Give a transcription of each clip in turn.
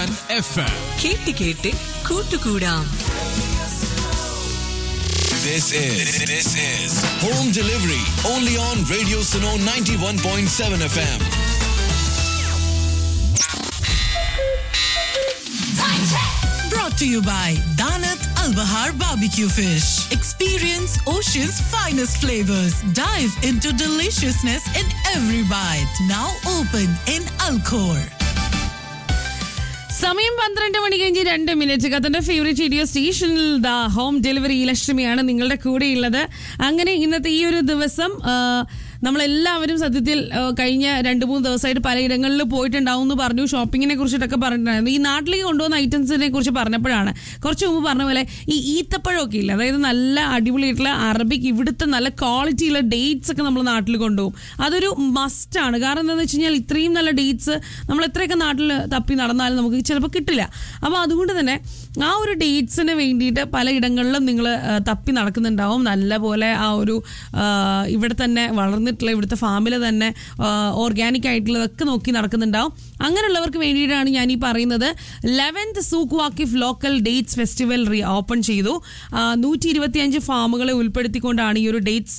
And F M കേട്ട് കേട്ട് കൂട്ടുകൂടാം This is this is home delivery only on Radio Suno 91.7 FM. Brought to you by Danat Al Bahar Barbecue Fish. Experience ocean's finest flavors. Dive into deliciousness in every bite. Now open in Alcor. സമയം പന്ത്രണ്ട് മണി കഴിഞ്ഞ് രണ്ട് minute കത്തന്റെ favourite radio സ്റ്റേഷനിൽ the home delivery ലക്ഷ്മിയാണ് നിങ്ങളുടെ കൂടെയുള്ളത് അങ്ങനെ ഇന്നത്തെ ഈ ഒരു ദിവസം ആ, നമ്മളെല്ലാവരും സത്യത്തിൽ ആ, കഴിഞ്ഞ രണ്ട് മൂന്ന് ദിവസമായിട്ട് പലയിടങ്ങളിൽ പോയിട്ടുണ്ടാവും എന്ന് പറഞ്ഞു ഷോപ്പിങ്ങിനെ കുറിച്ചിട്ടൊക്കെ പറഞ്ഞിട്ടുണ്ടായിരുന്നു ഈ നാട്ടിലേക്ക് കൊണ്ടുവന്ന ഐറ്റംസിനെ കുറിച്ച് പറഞ്ഞപ്പോഴാണ് കുറച്ച് മുമ്പ് പറഞ്ഞ പോലെ ഈ ഈത്തപ്പഴമൊക്കെ ഇല്ല അതായത് നല്ല അടിപൊളിയായിട്ടുള്ള അറബിക് ഇവിടുത്തെ നല്ല ക്വാളിറ്റിയുള്ള ഡേറ്റ്സ് ഒക്കെ നമ്മൾ നാട്ടിൽ കൊണ്ടുപോകും അതൊരു മസ്റ്റാണ് കാരണം എന്താണെന്ന് വെച്ച് കഴിഞ്ഞാൽ ഇത്രയും നല്ല ഡേറ്റ്സ് നമ്മൾ എത്രയൊക്കെ നാട്ടിൽ തപ്പി നടന്നാലും നമുക്ക് ചിലപ്പോൾ കിട്ടില്ല അപ്പോൾ അതുകൊണ്ട് തന്നെ ആ ഒരു ഡേറ്റ്സിന് വേണ്ടിയിട്ട് പലയിടങ്ങളിലും നിങ്ങൾ തപ്പി നടക്കുന്നുണ്ടാവും നല്ല പോലെ ആ ഒരു ആ, ഇവിടെ തന്നെ വളർന്നിട്ടുള്ള ഇവിടുത്തെ ഫാമിൽ തന്നെ ഓർഗാനിക് ആയിട്ടുള്ളതൊക്കെ നോക്കി നടക്കുന്നുണ്ടാവും അങ്ങനെയുള്ളവർക്ക് വേണ്ടിയിട്ടാണ് ഞാൻ ഈ പറയുന്നത് eleventh Souq Waqif local dates festival re open ചെയ്തു നൂറ്റി ഇരുപത്തിയഞ്ച് ഫാമുകളെ ഉൾപ്പെടുത്തിക്കൊണ്ടാണ് ഈ ഒരു ഡേറ്റ്സ്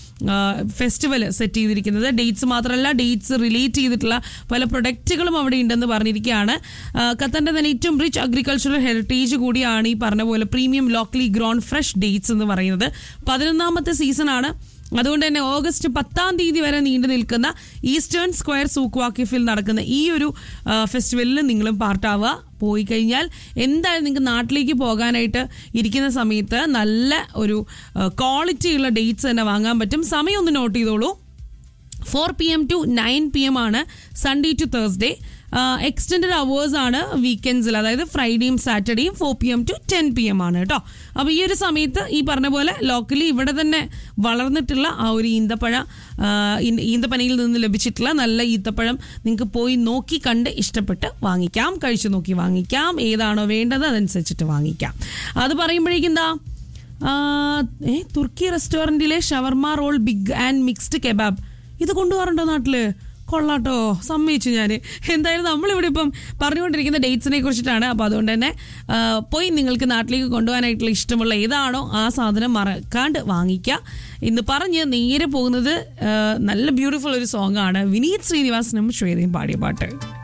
ഫെസ്റ്റിവൽ സെറ്റ് ചെയ്തിരിക്കുന്നത് ഡേറ്റ്സ് മാത്രമല്ല ഡേറ്റ്സ് റിലേറ്റ് ചെയ്തിട്ടുള്ള പല പ്രൊഡക്റ്റുകളും അവിടെ ഉണ്ടെന്ന് പറഞ്ഞിരിക്കുകയാണ് ആ, ഖത്തറിന്റെ തന്നെ ഏറ്റവും റിച്ച് അഗ്രികൾച്ചറൽ ഹെറിറ്റേജ് കൂടിയാണ് ഈ പറഞ്ഞ പോലെ premium locally grown fresh dates എന്ന് പറയുന്നത് പതിനൊന്നാമത്തെ സീസണാണ് അതുകൊണ്ട് തന്നെ ഓഗസ്റ്റ് പത്താം തീയതി വരെ നീണ്ടു നിൽക്കുന്ന ഈസ്റ്റേൺ സ്ക്വയർ സൂക്ക് വാക്കിഫിൽ നടക്കുന്ന ഈ ഒരു ആ, ഫെസ്റ്റിവലിൽ നിങ്ങളും പാർട്ടാവുക പോയി കഴിഞ്ഞാൽ എന്തായാലും നിങ്ങൾക്ക് നാട്ടിലേക്ക് പോകാനായിട്ട് ഇരിക്കുന്ന സമയത്ത് നല്ല ഒരു ക്വാളിറ്റി ഉള്ള ഡേറ്റ്സ് തന്നെ വാങ്ങാൻ പറ്റും സമയം ഒന്ന് നോട്ട് ചെയ്തോളൂ four P M to nine P M ആണ് Sunday to Thursday extend hours ആണ് വീക്കെൻഡ്സിൽ അതായത് ഫ്രൈഡേയും സാറ്റർഡേയും four P M to ten P M ആണ് കേട്ടോ അപ്പോൾ ഈ ഒരു സമയത്ത് ഈ പറഞ്ഞ പോലെ ലോക്കലി ഇവിടെ തന്നെ വളർന്നിട്ടുള്ള ആ ഒരു ഈന്തപ്പഴ ആ, ഈ- ഈന്തപ്പനയിൽ നിന്ന് ലഭിച്ചിട്ടുള്ള നല്ല ഈത്തപ്പഴം നിങ്ങൾക്ക് പോയി നോക്കി കണ്ട് ഇഷ്ടപ്പെട്ട് വാങ്ങിക്കാം കഴിച്ചു നോക്കി വാങ്ങിക്കാം ഏതാണോ വേണ്ടത് അതനുസരിച്ചിട്ട് വാങ്ങിക്കാം അത് പറയുമ്പോഴേക്കും എന്താ ആ, ഏ തുർക്കി റെസ്റ്റോറൻറ്റിലെ shawarma roll big and mixed kebab ഇത് കൊണ്ടുപോകാറുണ്ടോ നാട്ടില് കൊള്ളാട്ടോ സമ്മതിച്ചു ഞാൻ എന്തായാലും നമ്മളിവിടെ ഇപ്പം പറഞ്ഞുകൊണ്ടിരിക്കുന്ന ഡേറ്റ്സിനെ കുറിച്ചിട്ടാണ് അപ്പോൾ അതുകൊണ്ട് തന്നെ ആ, പോയി നിങ്ങൾക്ക് നാട്ടിലേക്ക് കൊണ്ടുപോകാനായിട്ടുള്ള ഇഷ്ടമുള്ള ഏതാണോ ആ സാധനം മറക്കാണ്ട് വാങ്ങിക്കുക ഇന്ന് പറഞ്ഞ് നേരെ പോകുന്നത് ആ, നല്ല ബ്യൂട്ടിഫുൾ ഒരു സോങ് ആണ് വിനീത് ശ്രീനിവാസനും ശ്വേതയും പാടിയ പാട്ട്